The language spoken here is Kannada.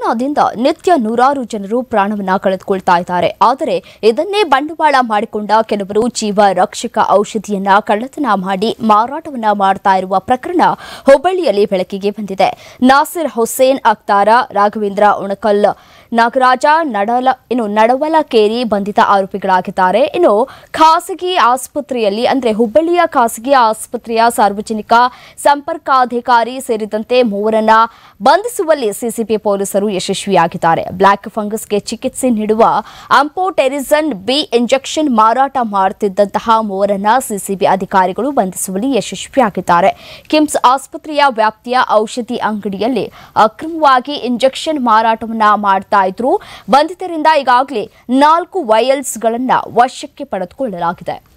ಕೊರೋನಾದಿಂದ ನಿತ್ಯ ನೂರಾರು ಜನರು ಪ್ರಾಣವನ್ನ ಕಳೆದುಕೊಳ್ತಾ ಇದ್ದಾರೆ ಆದರೆ ಇದನ್ನೇ ಬಂಡವಾಳ ಮಾಡಿಕೊಂಡ ಕೆಲವರು ಜೀವ ರಕ್ಷಕ ಔಷಧಿಯನ್ನ ಕಳ್ಳತನ ಮಾಡಿ ಮಾರಾಟವನ್ನ ಮಾಡ್ತಾ ಇರುವ ಪ್ರಕರಣ ಹುಬ್ಬಳ್ಳಿಯಲ್ಲಿ ಬೆಳಕಿಗೆ ಬಂದಿದೆ ನಾಸಿರ್ ಹುಸೇನ್ ಅಕ್ತಾರ ರಾಘವೇಂದ್ರ ಉಣಕಲ್ ನಾಗರಾಜ ನಡಲ ಇನ್ನು ನಡವಲಕೇರಿ ಬಂಧಿತ ಆರೋಪಿಗಳಾಗಿದ್ದಾರೆ ಇನ್ನು ಖಾಸಗಿ ಆಸ್ಪತ್ರೆಯಲ್ಲಿ ಅಂದ್ರೆ ಹುಬ್ಬಳ್ಳಿಯ ಖಾಸಗಿ ಆಸ್ಪತ್ರೆಯ ಸಾರ್ವಜನಿಕ ಸಂಪರ್ಕಾಧಿಕಾರಿ ಸೇರಿದಂತೆ ಮೂವರನ್ನ ಬಂಧಿಸುವಲ್ಲಿ ಸಿಸಿಬಿ ಪೊಲೀಸರು ಯಶಸ್ವಿಯಾಗಿದ್ದಾರೆ ಬ್ಲಾಕ್ ಫಂಗಸ್ಗೆ ಚಿಕಿತ್ಸೆ ನೀಡುವ ಅಂಪೋಟೆರಿಸನ್ ಬಿ ಇಂಜೆಕ್ಷನ್ ಮಾರಾಟ ಮಾಡುತ್ತಿದ್ದಂತಹ ಮೂವರನ್ನ ಸಿಸಿಬಿ ಅಧಿಕಾರಿಗಳು ಬಂಧಿಸುವಲ್ಲಿ ಯಶಸ್ವಿಯಾಗಿದ್ದಾರೆ ಕಿಮ್ಸ್ ಆಸ್ಪತ್ರೆಯ ವ್ಯಾಪ್ತಿಯ ಔಷಧಿ ಅಂಗಡಿಯಲ್ಲಿ ಅಕ್ರಮವಾಗಿ ಇಂಜೆಕ್ಷನ್ ಮಾರಾಟವನ್ನ ಮಾಡ್ತಾ ಇದ್ರು ಬಂಧಿತರಿಂದ ಈಗಾಗಲೇ ನಾಲ್ಕು ವಯಲ್ಸ್ಗಳನ್ನ ವಶಕ್ಕೆ ಪಡೆದುಕೊಳ್ಳಲಾಗಿದೆ